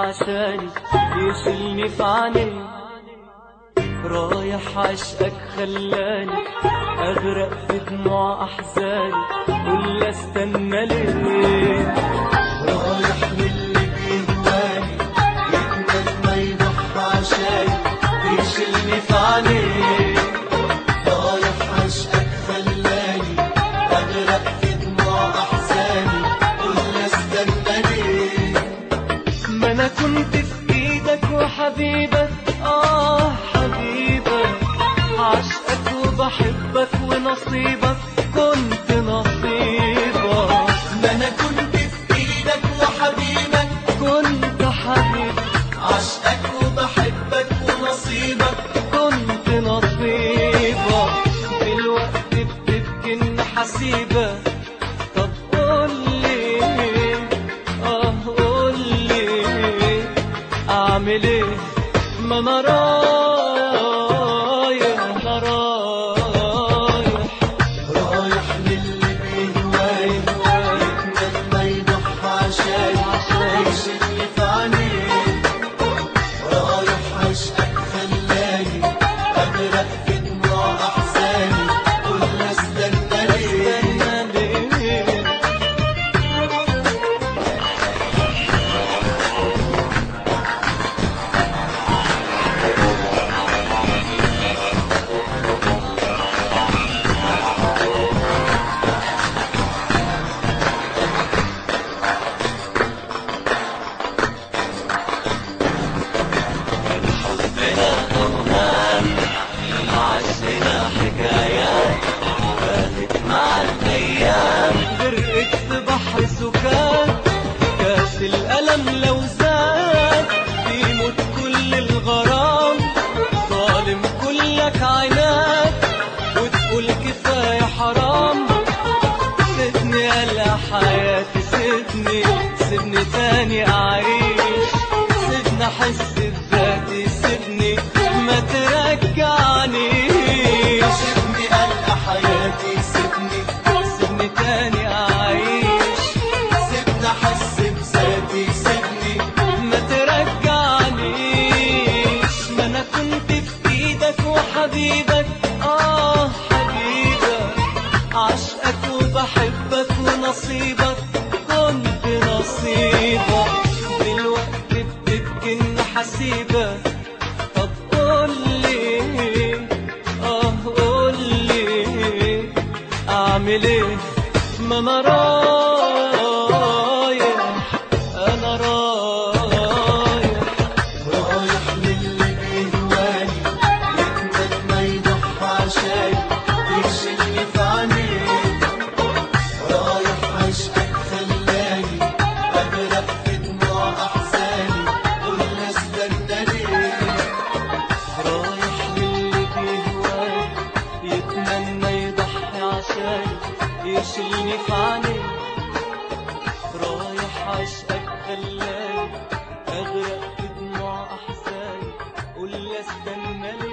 عشاني يشيلني في عينيه رايح عشقك خلاني اغرق في دموع احزاني ولا استنى ليه رايح للي بيهواني يتمنى يضحى عشاني يشيلني في عينيه رايح عشقك خلاني اغرق في دموع احزاني ولا استنى ليه ما انا كنت في ايدك وحبيبك اه حبيبك عشقك وبحبك ونصيبك كنت نصيبك ما انا كنت في ايدك وحبيبك كنت حبيبك عشقك وبحبك ونصيبك كنت نصيبك دلوقتي بتبكي ان حسيبك طب قولي اه قولي اعمل ايه ما انا رايح انا رايح رايح للي بيهواني يتمنى يضحى عشاني يشيلني في عينيه رايح عشقك خلاني اغرق في دموع احزاني ولا استنى ليه استنى ليه غرقت في بحر سكان كاس الألم لو زاد بيموت كل الغرام ظالم كلك عناد وتقول كفاية حرام سيبني يا حياتي سيبني سيبني تاني أعيش سيبني أحس بذاتي سيبني ما ترجعنيش سيبني القى حياتي سيبني سيبني تاني أعيش سيبني احس بذاتي سيبني ما ترجعنيش ما انا كنت في ايدك وحبيبك اه حبيبك عشقك وبحبك ونصيبك كنت نصيبك دلوقتي بتبكي ان حسيبك طب قولي اه قولي اعمل ايه ما انا رايح انا رايح رايح للي بيهواني يتمنى يضحى عشاني يشيلني في عينيه رايح عشقك خلاني اغرق في دموع احزاني ولا استنى ليه رايح للي بيهواك يتمنى يضحي عشاني يشيلني في عينيه رايح عشقك خلاني اغرق في دموع احزاني قول لي استنى ليه